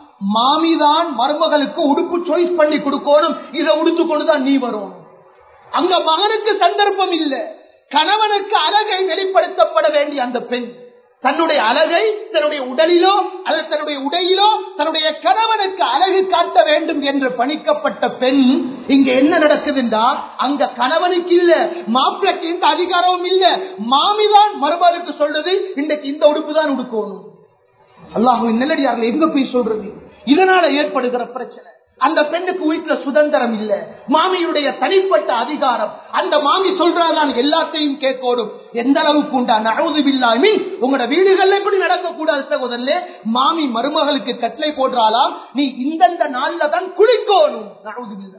மாமிதான் மருமகளுக்கு உடுப்பு சாய்ஸ் பண்ணி கொடுக்கணும் இதை உடுத்து கொண்டுதான் நீ வரும் அங்க மகனுக்கு சந்தர்ப்பம் இல்லை கணவனுக்கு அழகை வெளிப்படுத்தப்பட வேண்டிய அந்த பெண் தன்னுடைய அழகை தன்னுடைய உடலிலோ அல்லது தன்னுடைய உடையிலோ தன்னுடைய கணவனுக்கு அழகு காட்ட வேண்டும் என்று பணிக்கப்பட்ட பெண் இங்க என்ன நடக்குதுண்டா அங்க கணவனுக்கு இல்ல மாப்பிளைக்கு இந்த அதிகாரமும் இல்ல மாமிதான் மருமகளுக்கு சொல்றது இன்றைக்கு இந்த உடுப்பு தான் உடுக்கணும் அல்லாஹுவின் நெல்லடியார்கள் எங்க போய் சொல்றது இதனால ஏற்படுகிற பிரச்சனை அந்த பெண்ணுக்கு வீட்டுல சுதந்திரம் இல்ல மாமியுடைய தனிப்பட்ட அதிகாரம் அந்த மாமி சொல்றாதான் எல்லாத்தையும் கேட்கணும் எந்த அளவுக்கு உண்டா நழுது இல்லாமி உங்களோட வீடுகள்ல எப்படி நடக்கக்கூடாது சகோதரே மாமி மருமகளுக்கு கட்டளை போடுறாலாம் நீ இந்தந்த நாள்ல தான் குளிக்கணும் நழுது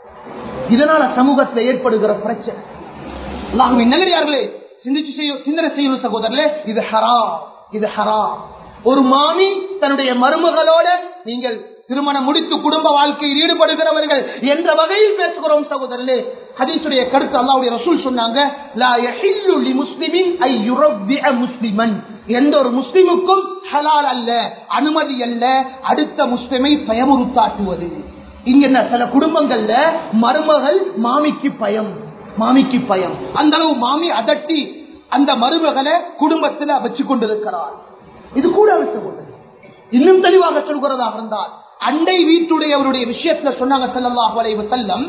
இதனால சமூகத்துல ஏற்படுகிற பிரச்சனை அல்லாஹுவின் நகரியார்களே சிந்திச்சு செய்ய சிந்தனை செய்யும் சகோதரர்களே இது ஹராம் இது ஹராம் ஒரு மாமி தன்னுடைய மருமகளோட நீங்கள் திருமணம் முடித்து குடும்ப வாழ்க்கையில் ஈடுபடுகிறவர்கள் என்ற வகையில் பேசுகிறோம் சகோதரர்களே ஹதீசுடைய கருத்து அல்லாவுடைய ரசூல் சொன்னாங்க லா யஹில்லு லி முஸ்லிமின் ஐ யுரவ்விஅ முஸ்லிமன் எந்த ஒரு முஸ்லிமுக்கும் ஹலால் அல்ல அனுமதி அல்ல அடுத்த முஸ்லிமை பயமுறுத்தாட்டுவது இங்க என்ன சில குடும்பங்கள்ல மருமகள் மாமிக்கு பயம் மாமிக்கு பயம் அந்த அளவு மாமி அதட்டி அந்த மருமகளை குடும்பத்துல வச்சு கொண்டிருக்கிறார் இது கூட சகோதரர் இன்னும் தெளிவாக சொல்கிறதாக இருந்தால் அண்டை வீட்டுடையவருடைய விஷயத்துல சொன்னாங்க செல்லல்லாஹு அலைஹி வஸல்லம்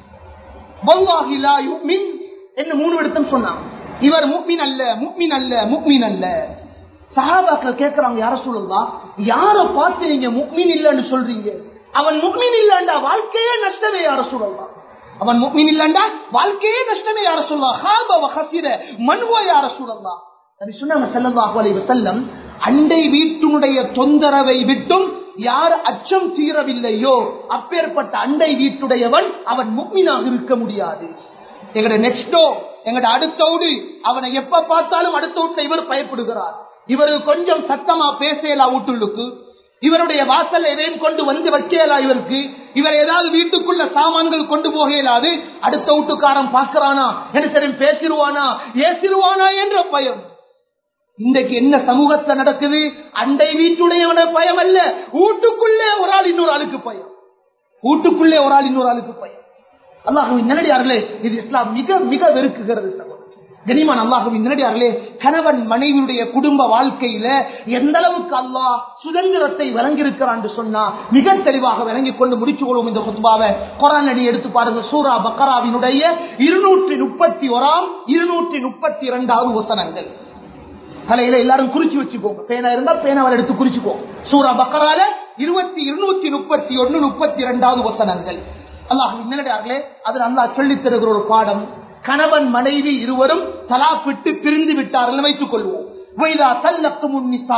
வல்லாஹி லா யுமின் என்ன மூணு விடத்தம் சொன்னாங்க இவர் முக்மின் அல்ல முக்மின் அல்ல முக்மின் அல்ல சஹாபாக்கள் கேட்கிறாங்க யார சொல்லலாம் யார பார்த்து நீங்க முக்மின் இல்லன்னு சொல்றீங்க அவன் முக்மின் இல்லண்டா வாழ்க்கையே நஷ்டமே யார சொல்லலாம் அவன் முக்மின் இல்லண்டா வாழ்க்கையே நஷ்டமே யார சொல்லலாம் ஹாப வஹசிர மன்வ யார சொல்லலாம் நபி சொன்னாங்க ஸல்லல்லாஹு அலைஹி வஸல்லம் அண்டை வீட்டினுடைய தொந்தரவை விட்டும் யார் அச்சம் தீரவில்லையோ அப்பேற்பட்ட அண்டை வீட்டுடையவன் அவன் முக்மினாக இருக்க முடியாது எங்கட நெக்ஸ்டோ எங்கட அடுத்தோடு அவனை எப்ப பார்த்தாலும் அடுத்த வீட்டுல இவர் பயப்படுகிறார் இவருக்கு கொஞ்சம் சத்தமா பேசலா வீட்டுள்ளுக்கு இவருடைய வாசல் எதையும் கொண்டு வந்து வைக்கலா இவருக்கு இவர் ஏதாவது வீட்டுக்குள்ள சாமான்கள் கொண்டு போக இயலாது அடுத்த வீட்டுக்காரன் பார்க்கிறானா என்ன தெரியும் பேசிடுவானா ஏசிடுவானா என்ற பயம் இன்றைக்கு என்ன சமூகத்துல நடக்குது அண்டை வீட்டுடையவன பயம் அல்ல வீட்டுக்குள்ளே ஒரு ஆள் இன்னொரு ஆளுக்கு பயம் வீட்டுக்குள்ளே ஒரு ஆள் இன்னொரு ஆளுக்கு பயம் அல்லாஹுவின் நல்லடியார்களே இது இஸ்லாம் மிக மிக வெறுக்குகிறது சகோதரர் கனிமான் அல்லாஹுவின் நேரடியார்களே கணவன் மனைவியுடைய குடும்ப வாழ்க்கையில எந்த அளவுக்கு அல்லாஹ் சுதந்திரத்தை வழங்கியிருக்கிறான் சொன்னா மிக தெளிவாக விளங்கிக் கொண்டு முடிச்சு கொள்வோம் இந்த குத்துபாவை குரான் அடி எடுத்து பாருங்க சூரா பக்கராவினுடைய இருநூற்றி முப்பத்தி ஓராம் இருநூற்றி முப்பத்தி இரண்டாவது வசனங்கள் தலையில எல்லாரும் குறிச்சு வச்சுக்கோங்க பேனா இருந்தா பேனாவில் எடுத்து குறிச்சுக்கோங்க சூரா பக்கரால இருபத்தி இருநூத்தி முப்பத்தி ஒன்னு முப்பத்தி இரண்டாவது வசனங்கள் அல்லாஹ் என்னடார்களே அதில் அல்லாஹ் சொல்லித் தருகிற ஒரு பாடம் கணவன் மனைவி இருவரும் தலாக் விட்டு பிரிந்து விட்டார்கள் வைத்துக் கொள்வோம் வைதா தல்லக்கும்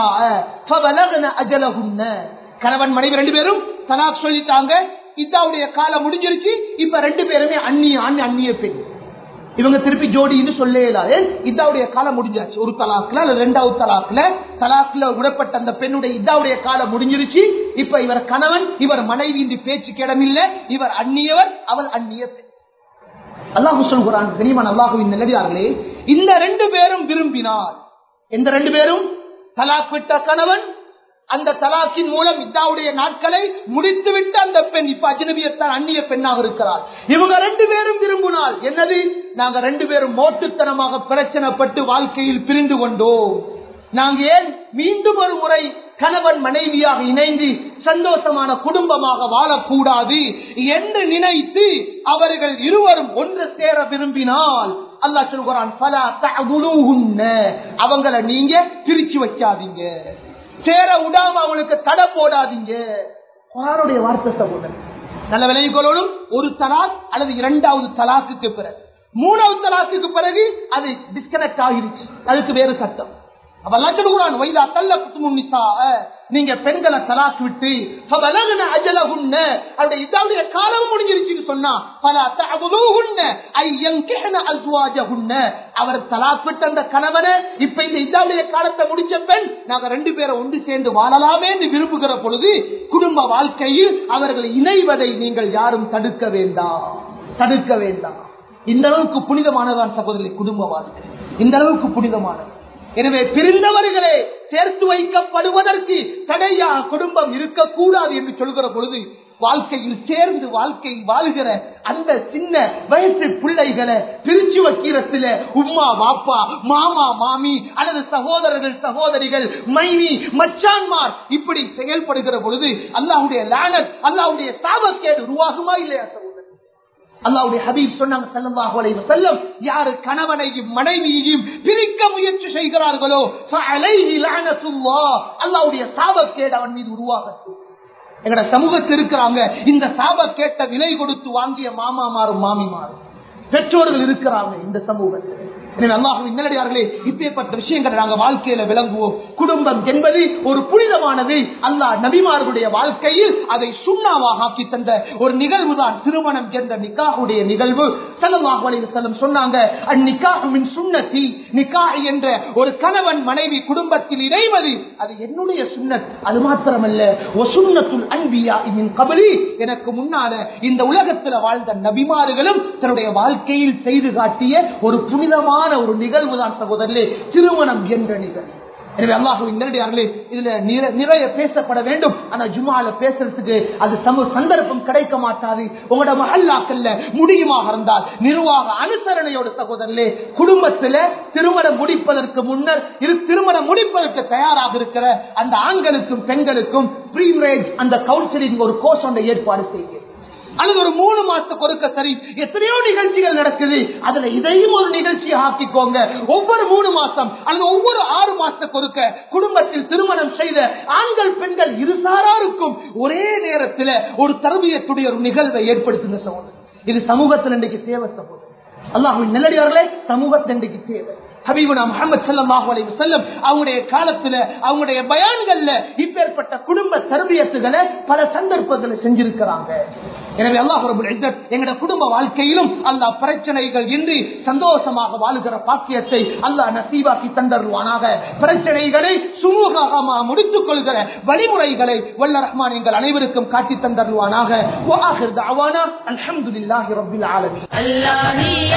அஜலகுன்ன கணவன் மனைவி ரெண்டு பேரும் தலாக் சொல்லிட்டாங்க இதாவுடைய காலம் முடிஞ்சிருச்சு இப்ப ரெண்டு பேருமே அந்நிய ஆண் அந்நிய பெண் இவங்க திருப்பி ஜோடின்னு சொல்லே இல்லாது இதாவுடைய காலம் முடிஞ்சாச்சு ஒரு தலாக்குல அல்லது ரெண்டாவது தலாக்குல தலாக்குல விடப்பட்ட அந்த பெண்ணுடைய இதாவுடைய காலம் முடிஞ்சிருச்சு இப்ப இவர் கணவன் இவர் மனைவி என்று பேச்சு கிடமில்லை இவர் அந்நியவர் அவள் அந்நிய பெண் அல்லாஹு சொல்கிறான் கனிமன் அல்லாஹுவின் நிலவியார்களே இந்த ரெண்டு பேரும் விரும்பினால் எந்த ரெண்டு பேரும் தலாக் விட்ட கணவன் அந்த தலாக்கின் மூலம் இத்தாவுடைய நாட்களை முடித்துவிட்டு அந்த பெண் இப்ப அஜனபியத்தான் அந்நிய பெண்ணாக இருக்கிறார் இவங்க ரெண்டு பேரும் விரும்பினால் என்னது நாங்க ரெண்டு பேரும் மோட்டுத்தனமாக பிரச்சனைப்பட்டு வாழ்க்கையில் பிரிந்து கொண்டோம் நாங்க ஏன் மீண்டும் ஒரு முறை கணவன் மனைவியாக இணைந்து சந்தோஷமான குடும்பமாக வாழக்கூடாது என்று நினைத்து அவர்கள் இருவரும் ஒன்று சேர விரும்பினால் அல்லா சொல்கிறான் பல அவங்கள நீங்க பிரிச்சு வைக்காதீங்க சேர விடாம அவங்களுக்கு தடை போடாதீங்க குரானுடைய வார்த்தை சகோதரன் நல்ல விளைவுகளோடும் ஒரு தலாக் அல்லது இரண்டாவது தலாக்குக்கு பிறகு மூணாவது தலாக்குக்கு பிறகு அது டிஸ்கனெக்ட் ஆகிருச்சு அதுக்கு வேறு சட்டம் நீங்க பெண்களை தலாக்கு விட்டு அவருடைய காலம் முடிஞ்சிருச்சுன்னு சொன்னா பல அவர் தலாக் விட்டு அந்த கணவனை இப்ப இந்த இதாவுடைய காலத்தை முடிச்ச பெண் நாங்க ரெண்டு பேரை ஒன்று சேர்ந்து வாழலாமே என்று விரும்புகிற பொழுது குடும்ப வாழ்க்கையில் அவர்கள் இணைவதை நீங்கள் யாரும் தடுக்க வேண்டாம் தடுக்க வேண்டாம் இந்த அளவுக்கு புனிதமானதான் சகோதரி குடும்ப வாழ்க்கை இந்த அளவுக்கு புனிதமானது எனவே பிரிந்தவர்களே சேர்த்து வைக்கப்படுவதற்கு தடையா குடும்பம் இருக்கக்கூடாது என்று சொல்கிற பொழுது வாழ்க்கையில் சேர்ந்து வாழ்க்கை வாழ்கிற அந்த சின்ன வயசு பிள்ளைகளை பிரிச்சு வைக்கிறதுல உம்மா வாப்பா மாமா மாமி அல்லது சகோதரர்கள் சகோதரிகள் மைனி மச்சான்மார் இப்படி செயல்படுகிற பொழுது அல்லாவுடைய லேனட் அல்லாவுடைய சாபக்கேடு உருவாகுமா இல்லையா சகோதரர் அல்லாவுடைய ஹபீப் சொன்னாங்க ஸல்லல்லாஹு அலைஹி வஸல்லம் யாரு கணவனையும் மனைவியையும் பிரிக்க முயற்சி செய்கிறார்களோ ஃபஅலைஹி லஅனத்துல்லாஹ் அல்லாஹ்வுடைய சாபக்கேடு அவன் மீது உருவாகட்டும் எங்கட சமூகத்தில் இருக்கிறாங்க இந்த சாபக்கேட்ட விலை கொடுத்து வாங்கிய மாமாமாரும் மாமிமாரும் பெற்றோர்கள் இருக்கிறாங்க இந்த சமூகத்தில் எனவே அல்லாஹுவின் நல்லடியார்களே இப்பேற்பட்ட விஷயங்களை நாங்கள் வாழ்க்கையில விளங்குவோம் குடும்பம் என்பது ஒரு புனிதமானது அல்லாஹ் நபிமார்களுடைய வாழ்க்கையில் அதை சுண்ணாவாக ஆக்கி தந்த ஒரு நிகழ்வு தான் திருமணம் என்ற நிக்காஹுடைய நிகழ்வு சல்லல்லாஹு அலைஹி வஸல்லம் சொன்னாங்க அந்நிக்காஹுவின் சுண்ணத்தி நிக்காஹ் என்ற ஒரு கணவன் மனைவி குடும்பத்தில் இணைவது அது என்னுடைய சுண்ணத் அது மாத்திரமல்ல ஒசுண்ணத்துல் அன்பியா மின் கபலி எனக்கு முன்னால இந்த உலகத்தில் வாழ்ந்த நபிமார்களும் தன்னுடைய வாழ்க்கையில் செய்து காட்டிய ஒரு புனிதமான ஒரு நிகழ்வு தான் சகோதரர்களே திருமணம் என்ற நிகழ்வு எனவே அல்லாஹுவின் நேரடியார்களே இதுல நிற- நிறைய பேசப்பட வேண்டும் ஆனா ஜுமால பேசுறதுக்கு அது சம சந்தர்ப்பம் கிடைக்க மாட்டாது உங்களோட மஹல்லாக்கல்ல முடியுமாக இருந்தால் நிர்வாக அனுசரணையோட சகோதரர்களே குடும்பத்துல திருமணம் முடிப்பதற்கு முன்னர் இரு திருமணம் முடிப்பதற்கு தயாராக இருக்கிற அந்த ஆண்களுக்கும் பெண்களுக்கும் ப்ரீமரேஜ் அந்த கவுன்சிலிங் ஒரு கோர்ஸ் ஒன்றை ஏற்பாடு செய்யுங்க அல்லது ஒரு மூணு மாசத்துக்கு ஒருக்க சரி எத்தனையோ நிகழ்ச்சிகள் நடக்குது அதுல இதையும் ஒரு நிகழ்ச்சியை ஆக்கிக்கோங்க ஒவ்வொரு மூணு மாசம் அல்லது ஒவ்வொரு ஆறு மாசத்துக்கு ஒருக்க குடும்பத்தில் திருமணம் செய்த ஆண்கள் பெண்கள் இருசாராருக்கும் ஒரே நேரத்தில் ஒரு தரபியத்துடைய ஒரு நிகழ்வை ஏற்படுத்துங்க சகோதரர் இது சமூகத்தில் இன்றைக்கு தேவை சகோதரர் அல்லாஹுவின் நல்லடியார்களே சமூகத்தில் இன்றைக்கு தேவை ஹபீபுனா முகமது ஸல்லல்லாஹு அலைஹி வஸல்லம் அவங்களுடைய காலத்துல அவங்களுடைய பயான்கள்ல இப்பேற்பட்ட குடும்ப தர்பியத்துகளை பல சந்தர்ப்பங்களை செஞ்சிருக்கிறாங்க எனவே அல்லாஹ் ரபுல் இஸ்ஸத் எங்களுடைய குடும்ப வாழ்க்கையிலும் அல்லாஹ் பிரச்சனைகள் இன்றி சந்தோஷமாக வாழுகிற பாக்கியத்தை அல்லாஹ் நசீபாக்கி தந்தருவானாக பிரச்சனைகளை சுமூகமாக முடித்துக் கொள்கிற வழிமுறைகளை வல்ல ரஹ்மான் எங்கள் அனைவருக்கும் காட்டி தந்தருவானாக وآخر دعوانا الحمد لله رب العالمين الله هي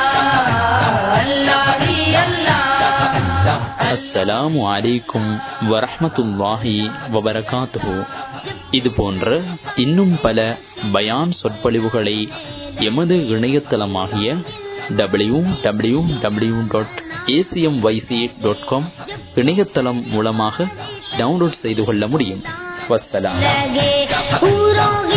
الله الله هي الله அஸ்ஸலாமு அலைக்கும் வரஹ்மத்துல்லாஹி வபரகாத்துஹு இது போன்ற இன்னும் பல பயான் சொற்பொழிவுகளை எமது இணையதளமாகிய W W W dot ACM YC dot com இணையதளம் மூலமாக டவுன்லோட் செய்து கொள்ள முடியும் வஸ்ஸலாம் लगे पूरों